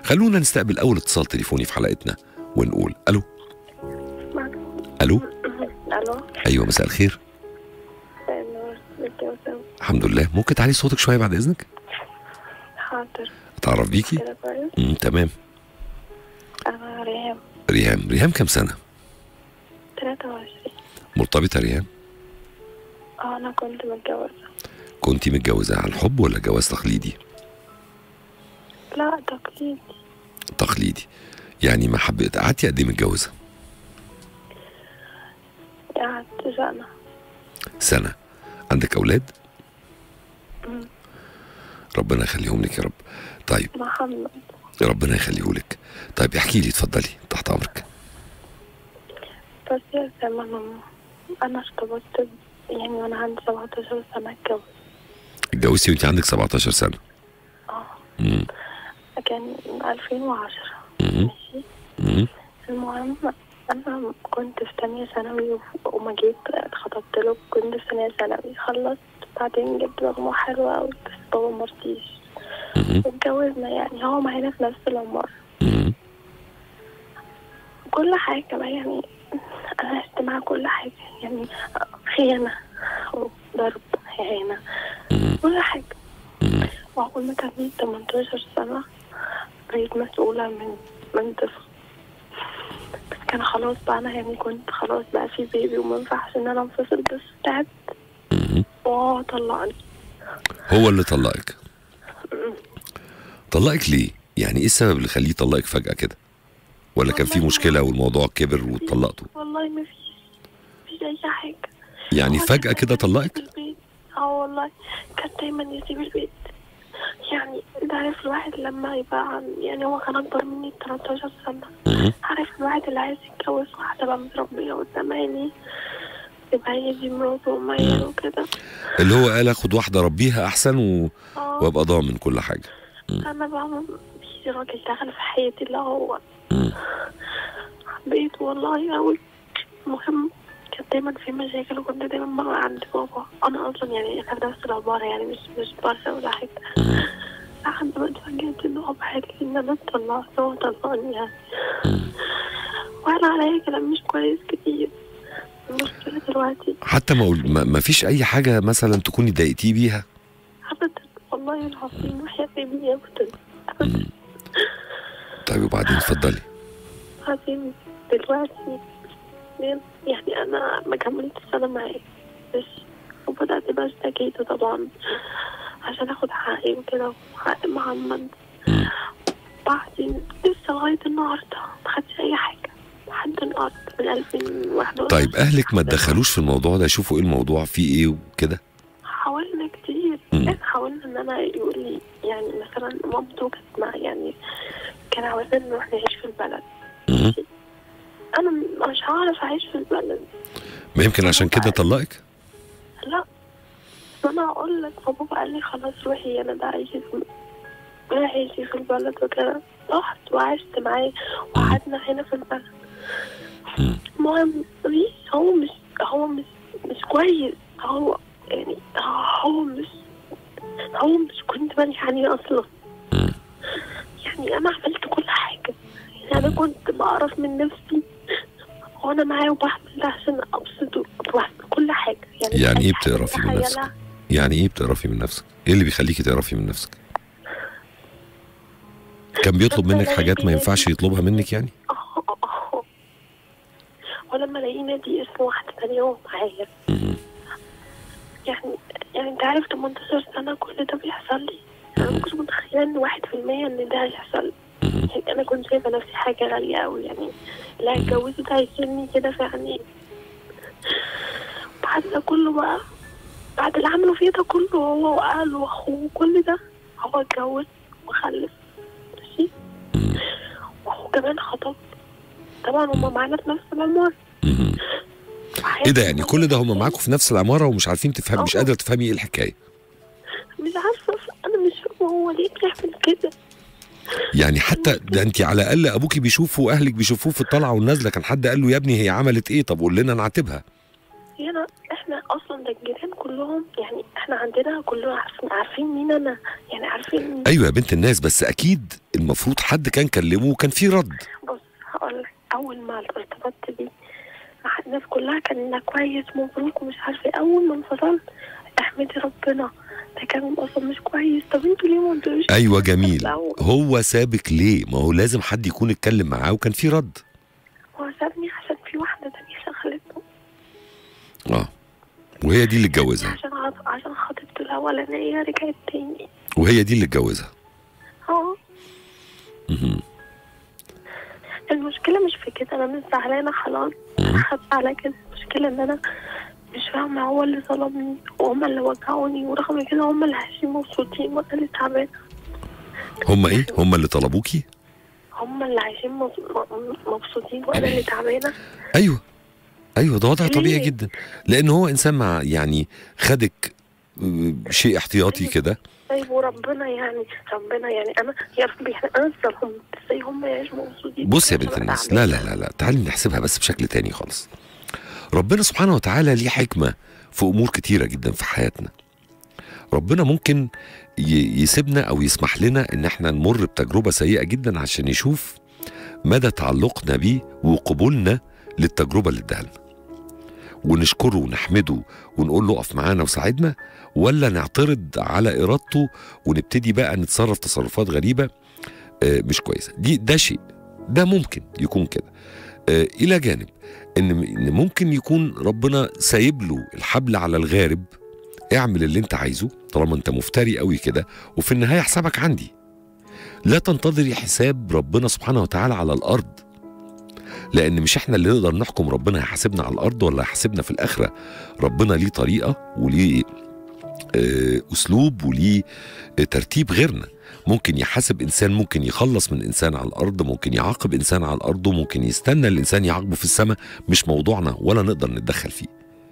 خلونا نستقبل اول اتصال تليفوني في حلقتنا ونقول الو الو الو ايوه مساء الخير النور متجوزة الحمد لله ممكن تعلي صوتك شويه بعد اذنك حاضر اتعرف بيكي كده كويس امم تمام انا ريهام ريهام ريهام كام سنه 23 مرتبطه ريهام اه انا كنت متجوزة كنتي متجوزه عن حب ولا جواز تقليدي لا تقليدي تقليدي يعني ما حبيت قعدتي قد ايه متجوزه قعدت سنة سنه عندك اولاد مم. ربنا يخليهم لك يا رب طيب محمد ربنا يخليه لك طيب احكي لي اتفضلي تحت امرك بس يا زلمة انا ارتبطت ب- يعني وانا عندي 17 سنة اتجوزت اتجوزتي وانت عندك 17 سنه اه امم كان 2010 امم ماشي امم المهم انا كنت في تانية ثانوي وف- وما جيت خطبت له كنت في تانية ثانوي خلصت بعدين جبت مجموع حلو قوي بس بابا مرضيش امم اتجوزنا يعني هو معانا في نفس العمارة امم كل حاجة بقى يعني أنا عشت معاه كل حاجة يعني خيانة وضرب إهانة كل حاجة امم وأول ما تميت 18 سنة بقيت مسؤولة من من طفل بس كان خلاص بقى أنا يعني كنت خلاص بقى في بيبي وما ينفعش إن أنا انفصل بس تعبت امم وهو طلقني هو اللي طلقك طلقك ليه يعني ايه السبب اللي خليه يطلقك فجاه كده ولا كان في والله مشكله والموضوع كبر واتطلقتوا والله ما فيش مفيش أي حاجة يعني هو فجاه كان كده دايماً طلقك يسيب البيت اه والله كان دايما يسيب البيت يعني انت عارف الواحد لما يبقى عن يعني هو كان اكبر مني ب 13 سنة مم. عارف الواحد اللي عايز يتجوز واحدة بقى متربية قدام عيني تبقى هي دي مراته وميل وكده اللي هو قال اخد واحده ربيها احسن و... اه وابقى ضامن كل حاجه انا بقى في راجل دخل في حياتي اللي هو مم. حبيته والله قوي المهم كانت دايما في مشاكل وكنت دايما بقى عند بابا انا اصلا يعني كان نفس العبارة يعني مش مش بره ولا حاجة مم. لحد ما اتفاجئت ان هو بحكي لي ان انا اتطلقت وهو طلقني يعني مم. وانا عليا كلام مش كويس كتير المشكلة دلوقتي حتى ما, قول- ما ما فيش اي حاجه مثلا تكوني ضايقتيه بيها ابدا والله العظيم وحياة ابني ابدا ابدا مم. طيب وبعدين اتفضلي عظيم دلوقتي يعني انا ما كملتش سنة معاه بس وبدأت بقى اشتكيته طبعا عشان اخد حقي وكده وحق محمد مم. بعدين لسه لغاية النهاردة ما خدش أي حاجة لحد النهاردة من 2011 طيب اهلك ما تدخلوش في الموضوع ده يشوفوا ايه الموضوع فيه ايه وكده حاولنا كتير مم. يعني حاولنا ان انا يقول لي يعني مثلا مامته كانت مع يعني كان عاوزين نروح نعيش في البلد مم. انا م- مش هعرف اعيش في البلد ما يمكن عشان كده طلقك لا بس انا اقول لك فبابا قال لي خلاص روحي انا ده عايشة في عايشة في البلد وكده رحت وعشت معاه وقعدنا هنا في البلد مم. المهم مش هو مش هو مش مش كويس هو يعني هو مش هو مش كنت مالي عليه اصلا مم. يعني انا عملت كل حاجه يعني انا كنت بعرف من نفسي وانا معاه وبعمل ده عشان ابسطه وبعمل كل حاجه يعني يعني ايه أي حاجة بتقرفي من نفسك؟ تخيلها. يعني ايه بتقرفي من نفسك ايه اللي بيخليكي تقرفي من نفسك كان بيطلب منك حاجات ما ينفعش يطلبها منك يعني آه، آه، آه. ولما الاقيه نادي اسم واحده تانية وهو معايا مم. يعني يعني انت عارف 18 سنه كل ده بيحصل لي انا ما كنتش متخيله ان واحد في المية ان ده هيحصل لي مم. يعني انا كنت شايفه نفسي حاجه غاليه قوي يعني اللي هيتجوزه ده هيشيلني كده في عينيه بعد ده كله بقى بعد اللي عملوا فيه ده كله هو واهله واخوه وكل ده هو اتجوز وخلف ماشي مم. وهو كمان خطب طبعا هما معانا في نفس العمارة مم. ايه ده يعني كل ده هم معاكم في نفس العماره ومش عارفين تفهم مش آه. قادره تفهمي ايه الحكايه مش عارفة أنا مش فاهمة هو ليه بيعمل كده يعني حتى ده انت على الاقل ابوكي بيشوفه واهلك بيشوفوه في الطلعه والنازله كان حد قال له يا ابني هي عملت ايه طب قول لنا نعاتبها بصي انا احنا اصلا ده الجيران كلهم يعني احنا عندنا كلنا عارفين عارفين مين انا يعني عارفين ايوه يا بنت الناس بس اكيد المفروض حد كان كلمه وكان في رد بص هقول لك اول ما ارتبطت بيه الناس كلها كان كويس مبروك ومش عارفه إيه. اول ما انفصلت احمدي ربنا ده كان اصلا مش كويس طب انتوا ليه ما قلتوليش ايوه جميل الأول؟ هو سابك ليه ما هو لازم حد يكون اتكلم معاه وكان في رد هو سابني عشان في واحده تانية شغلته اه وهي دي اللي اتجوزها عشان عط- عشان خطيبته الاولانيه رجعت تاني وهي دي اللي اتجوزها اه مهم. المشكله مش في كده انا مش زعلانه خلاص مم. خدت على كده المشكله ان انا مش فاهمه هو اللي ظلمني وهما اللي وجعوني ورغم كده هما اللي عايشين مبسوطين وانا اللي تعبانه هم ايه هم اللي طلبوكي هما اللي عايشين مب- م- مبسوطين وانا اللي تعبانه ايوه ايوه ده وضع طبيعي ليه؟ جدا لان هو انسان مع يعني خدك آه، شيء احتياطي كده طيب وربنا يعني ربنا يعني انا يا رب يعني انا ظلمت ازاي هما يعيشوا مبسوطين بص يا وأنا بنت الناس تعبانة؟ لا لا لا لا تعالي نحسبها بس بشكل تاني خالص ربنا سبحانه وتعالى ليه حكمة في أمور كتيرة جدا في حياتنا ربنا ممكن ي- يسيبنا أو يسمح لنا إن احنا نمر بتجربة سيئة جدا عشان يشوف مدى تعلقنا بيه وقبولنا للتجربة اللي اداها لنا ونشكره ونحمده ونقول له اقف معانا وساعدنا ولا نعترض على إرادته ونبتدي بقى نتصرف تصرفات غريبة آه، مش كويسة دي ده شيء ده ممكن يكون كده آه، الى جانب ان إن ممكن يكون ربنا سايب له الحبل على الغارب اعمل اللي انت عايزه طالما انت مفتري قوي كده وفي النهايه حسابك عندي لا تنتظري حساب ربنا سبحانه وتعالى على الارض لان مش احنا اللي نقدر نحكم ربنا هيحاسبنا على الارض ولا هيحاسبنا في الاخره ربنا ليه طريقه وليه آه، اسلوب وليه آه، ترتيب غيرنا ممكن يحاسب انسان ممكن يخلص من انسان على الارض ممكن يعاقب انسان على الارض وممكن يستنى الانسان يعاقبه في السماء مش موضوعنا ولا نقدر نتدخل فيه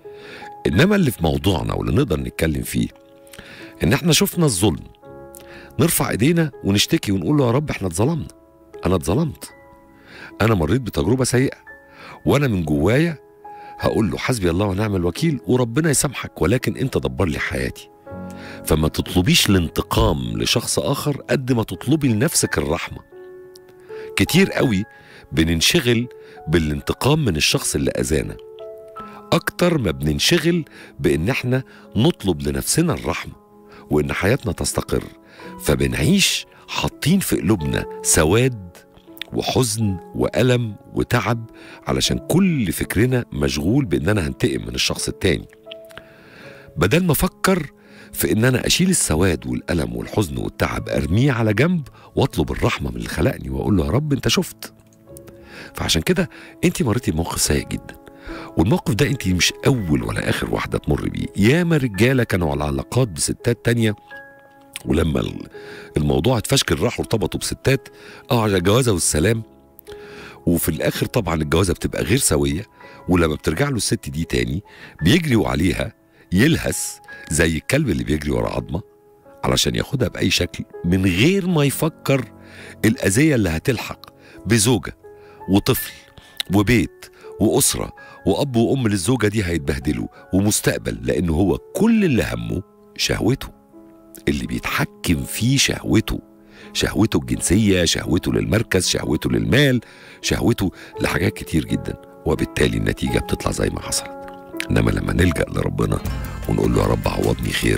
انما اللي في موضوعنا واللي نقدر نتكلم فيه ان احنا شفنا الظلم نرفع ايدينا ونشتكي ونقول له يا رب احنا اتظلمنا انا اتظلمت انا مريت بتجربه سيئه وانا من جوايا هقول له حسبي الله ونعم الوكيل وربنا يسامحك ولكن انت دبر لي حياتي فما تطلبيش الانتقام لشخص اخر قد ما تطلبي لنفسك الرحمه كتير قوي بننشغل بالانتقام من الشخص اللي اذانا اكتر ما بننشغل بان احنا نطلب لنفسنا الرحمه وان حياتنا تستقر فبنعيش حاطين في قلوبنا سواد وحزن والم وتعب علشان كل فكرنا مشغول بان انا هنتقم من الشخص التاني بدل ما افكر في ان انا اشيل السواد والالم والحزن والتعب ارميه على جنب واطلب الرحمه من اللي خلقني واقول له يا رب انت شفت فعشان كده انت مريتي بموقف سيء جدا والموقف ده انت مش اول ولا اخر واحده تمر بيه ياما رجاله كانوا على علاقات بستات تانية ولما ال- الموضوع اتفشكل راحوا ارتبطوا بستات اه على الجوازه والسلام وفي الاخر طبعا الجوازه بتبقى غير سويه ولما بترجع له الست دي تاني بيجروا عليها يلهث زي الكلب اللي بيجري ورا عظمه علشان ياخدها باي شكل من غير ما يفكر الاذيه اللي هتلحق بزوجه وطفل وبيت واسره واب وام للزوجه دي هيتبهدلوا ومستقبل لانه هو كل اللي همه شهوته اللي بيتحكم فيه شهوته شهوته الجنسيه شهوته للمركز شهوته للمال شهوته لحاجات كتير جدا وبالتالي النتيجه بتطلع زي ما حصلت انما لما نلجا لربنا ونقول له يا رب عوضني خير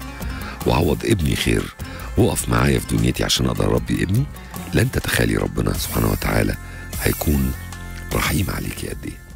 وعوض ابني خير وقف معايا في دنيتي عشان اقدر اربي ابني لن تتخيلي ربنا سبحانه وتعالى هيكون رحيم عليكي قد ايه